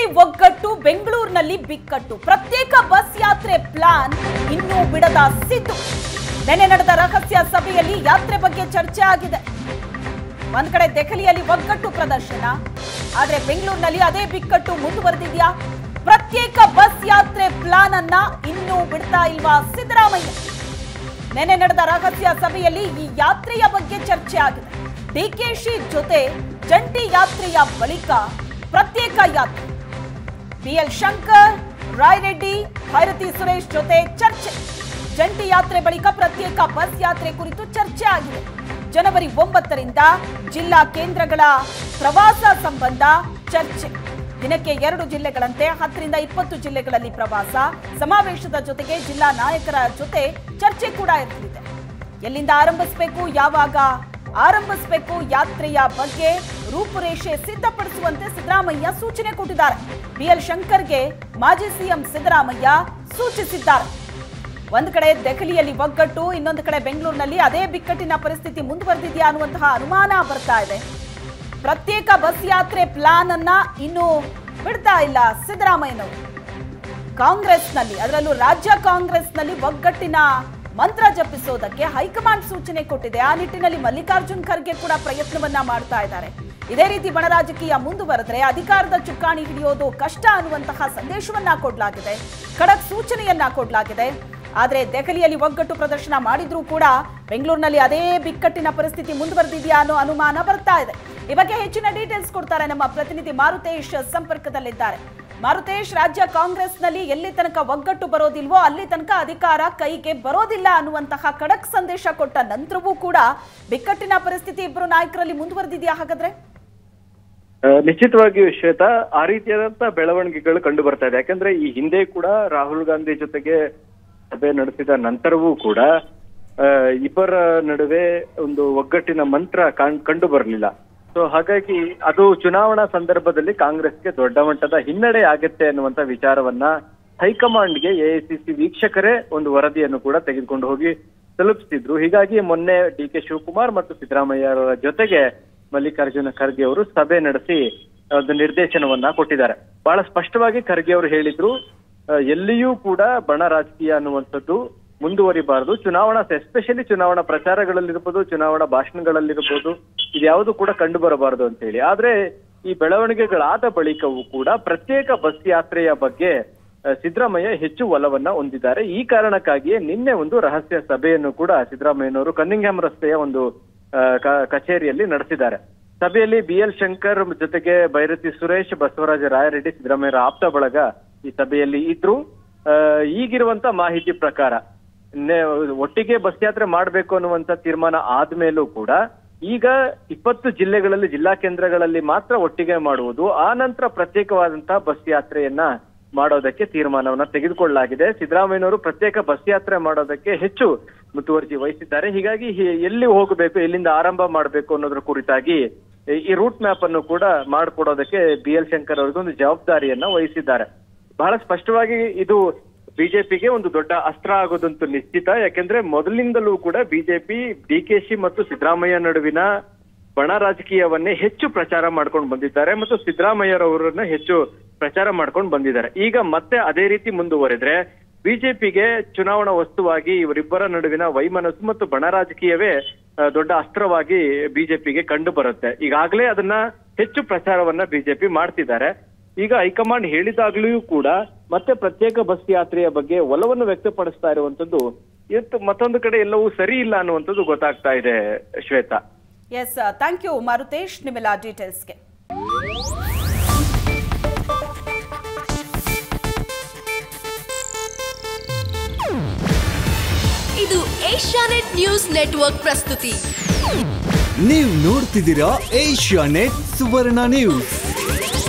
ಡಿಕೆಶಿ ಒಗ್ಗಟ್ಟು ಬೆಂಗಳೂರಿನಲ್ಲಿ ಬಿಕ್ಕಟ್ಟು ಪ್ರತ್ಯೇಕ ಬಸ್ ಯಾತ್ರೆ ಪ್ಲಾನ್ ಇನ್ನೂ ಬಿಡದ ಸಿದ್ದು ನೆನೆ ನಡೆದ ರಹಸ್ಯ ಸಭೆಯಲ್ಲಿ ಯಾತ್ರೆ ಬಗ್ಗೆ ಚರ್ಚೆ ಆಗಿದೆ ಒಂದ್ ಕಡೆ ದೆಹಲಿಯಲ್ಲಿ ಒಗ್ಗಟ್ಟು ಪ್ರದರ್ಶನ ಆದ್ರೆ ಬೆಂಗಳೂರಿನಲ್ಲಿ ಅದೇ ಬಿಕ್ಕಟ್ಟು ಮುಂದುವರೆದಿದ್ಯಾ ಪ್ರತ್ಯೇಕ ಬಸ್ ಯಾತ್ರೆ ಪ್ಲಾನ್ ಅನ್ನ ಇನ್ನೂ ಬಿಡ್ತಾ ಇಲ್ವಾ ಸಿದ್ದರಾಮಯ್ಯ ನೆನೆ ನಡೆದ ರಹಸ್ಯ ಸಭೆಯಲ್ಲಿ ಈ ಯಾತ್ರೆಯ ಬಗ್ಗೆ ಚರ್ಚೆ ಆಗಿದೆ ಡಿಕೆಶಿ ಜೊತೆ ಜಂಟಿ ಯಾತ್ರೆಯ ಬಳಿಕ ಪ್ರತ್ಯೇಕ ಯಾತ್ರೆ ಬಿಎಲ್ ಶಂಕರ್ ರಾಯ್ ರೆಡ್ಡಿ ಭೈರತಿ ಸುರೇಶ್ ಜೊತೆ ಚರ್ಚೆ ಜಂಟಿ ಯಾತ್ರೆ ಬಳಿಕ ಪ್ರತ್ಯೇಕ ಬಸ್ ಯಾತ್ರೆ ಕುರಿತು ಚರ್ಚೆ ಆಗಿದೆ ಜನವರಿ ಒಂಬತ್ತರಿಂದ ಜಿಲ್ಲಾ ಕೇಂದ್ರಗಳ ಪ್ರವಾಸ ಸಂಬಂಧ ಚರ್ಚೆ ದಿನಕ್ಕೆ ಎರಡು ಜಿಲ್ಲೆಗಳಂತೆ ಹತ್ತರಿಂದ ಇಪ್ಪತ್ತು ಜಿಲ್ಲೆಗಳಲ್ಲಿ ಪ್ರವಾಸ ಸಮಾವೇಶದ ಜೊತೆಗೆ ಜಿಲ್ಲಾ ನಾಯಕರ ಜೊತೆ ಚರ್ಚೆ ಕೂಡ ಇರಲಿದೆ ಎಲ್ಲಿಂದ ಆರಂಭಿಸಬೇಕು ಯಾವಾಗ ಆರಂಭಿಸಬೇಕು ಯಾತ್ರೆಯ ಬಗ್ಗೆ ರೂಪುರೇಷೆ ಸಿದ್ಧಪಡಿಸುವಂತೆ ಸಿದ್ದರಾಮಯ್ಯ ಸೂಚನೆ ಕೊಟ್ಟಿದ್ದಾರೆ ಬಿಎಲ್ ಶಂಕರ್ಗೆ ಮಾಜಿ ಸಿಎಂ ಸಿದ್ದರಾಮಯ್ಯ ಸೂಚಿಸಿದ್ದಾರೆ ಒಂದು ಕಡೆ ದೆಹಲಿಯಲ್ಲಿ ಒಗ್ಗಟ್ಟು ಇನ್ನೊಂದು ಕಡೆ ಬೆಂಗಳೂರಿನಲ್ಲಿ ಅದೇ ಬಿಕ್ಕಟ್ಟಿನ ಪರಿಸ್ಥಿತಿ ಮುಂದುವರೆದಿದೆಯಾ ಅನ್ನುವಂತಹ ಅನುಮಾನ ಬರ್ತಾ ಇದೆ ಪ್ರತ್ಯೇಕ ಬಸ್ ಯಾತ್ರೆ ಪ್ಲಾನ್ ಅನ್ನ ಇನ್ನೂ ಬಿಡ್ತಾ ಇಲ್ಲ ಸಿದ್ದರಾಮಯ್ಯನವರು ಕಾಂಗ್ರೆಸ್ನಲ್ಲಿ ಅದರಲ್ಲೂ ರಾಜ್ಯ ಕಾಂಗ್ರೆಸ್ನಲ್ಲಿ ಒಗ್ಗಟ್ಟಿನ ಮಂತ್ರ ಜಪಿಸೋದಕ್ಕೆ ಹೈಕಮಾಂಡ್ ಸೂಚನೆ ಕೊಟ್ಟಿದೆ ಆ ನಿಟ್ಟಿನಲ್ಲಿ ಮಲ್ಲಿಕಾರ್ಜುನ್ ಖರ್ಗೆ ಕೂಡ ಪ್ರಯತ್ನವನ್ನ ಮಾಡ್ತಾ ಇದ್ದಾರೆ ಇದೇ ರೀತಿ ಬಣ ರಾಜಕೀಯ ಮುಂದುವರೆದ್ರೆ ಅಧಿಕಾರದ ಚುಕ್ಕಾಣಿ ಹಿಡಿಯೋದು ಕಷ್ಟ ಅನ್ನುವಂತಹ ಸಂದೇಶವನ್ನ ಕೊಡಲಾಗಿದೆ ಖಡಕ್ ಸೂಚನೆಯನ್ನ ಕೊಡಲಾಗಿದೆ ಆದ್ರೆ ದೆಹಲಿಯಲ್ಲಿ ಒಗ್ಗಟ್ಟು ಪ್ರದರ್ಶನ ಮಾಡಿದ್ರೂ ಕೂಡ ಬೆಂಗಳೂರಿನಲ್ಲಿ ಅದೇ ಬಿಕ್ಕಟ್ಟಿನ ಪರಿಸ್ಥಿತಿ ಮುಂದುವರೆದಿದೆಯಾ ಅನ್ನೋ ಅನುಮಾನ ಬರ್ತಾ ಇದೆ ಈ ಬಗ್ಗೆ ಹೆಚ್ಚಿನ ಡೀಟೇಲ್ಸ್ ಕೊಡ್ತಾರೆ ನಮ್ಮ ಪ್ರತಿನಿಧಿ ಮಾರುತೇಶ್ ಸಂಪರ್ಕದಲ್ಲಿದ್ದಾರೆ ಮಾರುತೇಶ್ ರಾಜ್ಯ ಕಾಂಗ್ರೆಸ್ನಲ್ಲಿ ಎಲ್ಲಿ ತನಕ ಒಗ್ಗಟ್ಟು ಬರೋದಿಲ್ವೋ ಅಲ್ಲಿ ತನಕ ಅಧಿಕಾರ ಕೈಗೆ ಬರೋದಿಲ್ಲ ಅನ್ನುವಂತಹ ಖಡಕ್ ಸಂದೇಶ ಕೊಟ್ಟ ನಂತರವೂ ಕೂಡ ಬಿಕ್ಕಟ್ಟಿನ ಪರಿಸ್ಥಿತಿ ಇಬ್ಬರು ನಾಯಕರಲ್ಲಿ ಮುಂದುವರೆದಿದೆಯಾ ಹಾಗಾದ್ರೆ ಆ, ನಿಶ್ಚಿತವಾಗಿಯೂ ಶ್ವೇತಾ ಆ ರೀತಿಯಾದಂತ ಬೆಳವಣಿಗೆಗಳು ಕಂಡು ಬರ್ತಾ ಇದೆ ಯಾಕಂದ್ರೆ ಈ ಹಿಂದೆ ಕೂಡ ರಾಹುಲ್ ಗಾಂಧಿ ಜೊತೆಗೆ ಸಭೆ ನಡೆಸಿದ ನಂತರವೂ ಕೂಡ ಆ, ಇಬ್ಬರ ನಡುವೆ ಒಂದು ಒಗ್ಗಟ್ಟಿನ ಮಂತ್ರ ಕಾಣ್- ಕಂಡು ಬರಲಿಲ್ಲ ಸೊ ಹಾಗಾಗಿ ಅದು ಚುನಾವಣಾ ಸಂದರ್ಭದಲ್ಲಿ ಕಾಂಗ್ರೆಸ್ಗೆ ದೊಡ್ಡ ಮಟ್ಟದ ಹಿನ್ನಡೆ ಆಗತ್ತೆ ಅನ್ನುವಂತ ವಿಚಾರವನ್ನ ಹೈಕಮಾಂಡ್ಗೆ ಎಐಸಿಸಿ ವೀಕ್ಷಕರೇ ಒಂದು ವರದಿಯನ್ನು ಕೂಡ ತೆಗೆದುಕೊಂಡು ಹೋಗಿ ತಲುಪಿಸಿದ್ರು ಹೀಗಾಗಿ ಮೊನ್ನೆ ಡಿ ಕೆ ಶಿವಕುಮಾರ್ ಮತ್ತು ಸಿದ್ದರಾಮಯ್ಯ ಅವರ ಜೊತೆಗೆ ಮಲ್ಲಿಕಾರ್ಜುನ ಖರ್ಗೆ ಅವರು ಸಭೆ ನಡೆಸಿ ಒಂದು ನಿರ್ದೇಶನವನ್ನ ಕೊಟ್ಟಿದ್ದಾರೆ ಬಹಳ ಸ್ಪಷ್ಟವಾಗಿ ಖರ್ಗೆ ಅವರು ಹೇಳಿದ್ರು ಆ, ಎಲ್ಲಿಯೂ ಕೂಡ ಬಣ ರಾಜಕೀಯ ಅನ್ನುವಂಥದ್ದು ಮುಂದುವರಿಬಾರದು ಚುನಾವಣಾ ಎಸ್ಪೆಷಲಿ ಚುನಾವಣಾ ಪ್ರಚಾರಗಳಲ್ಲಿರ್ಬೋದು ಚುನಾವಣಾ ಭಾಷಣಗಳಲ್ಲಿರ್ಬೋದು ಇದ್ಯಾವುದು ಕೂಡ ಕಂಡು ಬರಬಾರದು ಅಂತ ಹೇಳಿ ಆದ್ರೆ ಈ ಬೆಳವಣಿಗೆಗಳಾದ ಬಳಿಕವೂ ಕೂಡ ಪ್ರತ್ಯೇಕ ಬಸ್ ಯಾತ್ರೆಯ ಬಗ್ಗೆ ಆ, ಸಿದ್ದರಾಮಯ್ಯ ಹೆಚ್ಚು ಒಲವನ್ನ ಹೊಂದಿದ್ದಾರೆ ಈ ಕಾರಣಕ್ಕಾಗಿಯೇ ನಿನ್ನೆ ಒಂದು ರಹಸ್ಯ ಸಭೆಯನ್ನು ಕೂಡ ಸಿದ್ದರಾಮಯ್ಯನವರು ಕನ್ನಿಂಗ್ಹ್ಯಾಮ್ ರಸ್ತೆಯ ಒಂದು ಆ, ಕ- ಕಚೇರಿಯಲ್ಲಿ ನಡೆಸಿದ್ದಾರೆ ಸಭೆಯಲ್ಲಿ ಬಿ ಎಲ್ ಶಂಕರ್ ಜೊತೆಗೆ ಭೈರತಿ ಸುರೇಶ್ ಬಸವರಾಜ ರಾಯರೆಡ್ಡಿ ಸಿದ್ದರಾಮಯ್ಯರ ಆಪ್ತ ಬಳಗ ಈ ಸಭೆಯಲ್ಲಿ ಇದ್ರು ಆ, ಈಗಿರುವಂತ ಮಾಹಿತಿ ಪ್ರಕಾರ ನೆ- ಒಟ್ಟಿಗೆ ಬಸ್ ಯಾತ್ರೆ ಮಾಡಬೇಕು ಅನ್ನುವಂತ ತೀರ್ಮಾನ ಆದ್ಮೇಲೂ ಕೂಡ ಈಗ ಇಪ್ಪತ್ತು ಜಿಲ್ಲೆಗಳಲ್ಲಿ ಜಿಲ್ಲಾ ಕೇಂದ್ರಗಳಲ್ಲಿ ಮಾತ್ರ ಒಟ್ಟಿಗೆ ಮಾಡುವುದು ಆ ನಂತರ ಪ್ರತ್ಯೇಕವಾದಂತಹ ಬಸ್ ಯಾತ್ರೆಯನ್ನ ಮಾಡೋದಕ್ಕೆ ತೀರ್ಮಾನವನ್ನ ತೆಗೆದುಕೊಳ್ಳಲಾಗಿದೆ ಸಿದ್ದರಾಮಯ್ಯನವರು ಪ್ರತ್ಯೇಕ ಬಸ್ ಯಾತ್ರೆ ಮಾಡೋದಕ್ಕೆ ಹೆಚ್ಚು ಮುತುವರ್ಜಿ ವಹಿಸಿದ್ದಾರೆ ಹೀಗಾಗಿ ಹಿ- ಎಲ್ಲಿ ಹೋಗಬೇಕು ಎಲ್ಲಿಂದ ಆರಂಭ ಮಾಡಬೇಕು ಅನ್ನೋದ್ರ ಕುರಿತಾಗಿ ಈ- ಈ ರೂಟ್ ಮ್ಯಾಪ್ ಅನ್ನು ಕೂಡ ಮಾಡಿಕೊಡೋದಕ್ಕೆ ಬಿ ಎಲ್ ಶಂಕರ್ ಅವರಿಗೆ ಒಂದು ಜವಾಬ್ದಾರಿಯನ್ನ ವಹಿಸಿದ್ದಾರೆ ಬಹಳ ಸ್ಪಷ್ಟವಾಗಿ ಇದು ಬಿಜೆಪಿಗೆ ಒಂದು ದೊಡ್ಡ ಅಸ್ತ್ರ ಆಗೋದಂತೂ ನಿಶ್ಚಿತ ಯಾಕೆಂದ್ರೆ ಮೊದಲಿಂದಲೂ ಕೂಡ ಬಿಜೆಪಿ ಡಿಕೆಶಿ ಮತ್ತು ಸಿದ್ದರಾಮಯ್ಯ ನಡುವಿನ ಬಣ ರಾಜಕೀಯವನ್ನೇ ಹೆಚ್ಚು ಪ್ರಚಾರ ಮಾಡ್ಕೊಂಡು ಬಂದಿದ್ದಾರೆ ಮತ್ತು ಸಿದ್ದರಾಮಯ್ಯರವರನ್ನ ಹೆಚ್ಚು ಪ್ರಚಾರ ಮಾಡ್ಕೊಂಡು ಬಂದಿದ್ದಾರೆ ಈಗ ಮತ್ತೆ ಅದೇ ರೀತಿ ಮುಂದುವರೆದ್ರೆ ಬಿಜೆಪಿಗೆ ಚುನಾವಣಾ ವಸ್ತುವಾಗಿ ಇವರಿಬ್ಬರ ನಡುವಿನ ವೈಮನಸ್ಸು ಮತ್ತು ಬಣ ರಾಜಕೀಯವೇ ಆ, ದೊಡ್ಡ ಅಸ್ತ್ರವಾಗಿ ಬಿಜೆಪಿಗೆ ಕಂಡು ಬರುತ್ತೆ ಈಗಾಗಲೇ ಅದನ್ನ ಹೆಚ್ಚು ಪ್ರಚಾರವನ್ನ ಬಿಜೆಪಿ ಮಾಡ್ತಿದ್ದಾರೆ ಈಗ ಹೈಕಮಾಂಡ್ ಹೇಳಿದಾಗ್ಲೂ ಕೂಡ ಮತ್ತೆ ಪ್ರತ್ಯೇಕ ಬಸ್ ಯಾತ್ರೆಯ ಬಗ್ಗೆ ಒಲವನ್ನು ವ್ಯಕ್ತಪಡಿಸ್ತಾ ಇರುವಂತದ್ದು ಇವತ್ತು ಮತ್ತೊಂದು ಕಡೆ ಎಲ್ಲವೂ ಸರಿ ಇಲ್ಲ ಅನ್ನುವಂಥದ್ದು ಗೊತ್ತಾಗ್ತಾ ಇದೆ Shweta yes thank you Maruthesh ನಿಮ್ಮೆಲ್ಲ ಡೀಟೇಲ್ಸ್ಗೆ ಇದು ಏಷ್ಯಾನೆಟ್ ನ್ಯೂಸ್ ನೆಟ್ವರ್ಕ್ ಪ್ರಸ್ತುತಿ ನೀವು ನೋಡ್ತಿದ್ದೀರಾ ಏಷ್ಯಾ ನೆಟ್ ಸುವರ್ಣ ನ್ಯೂಸ್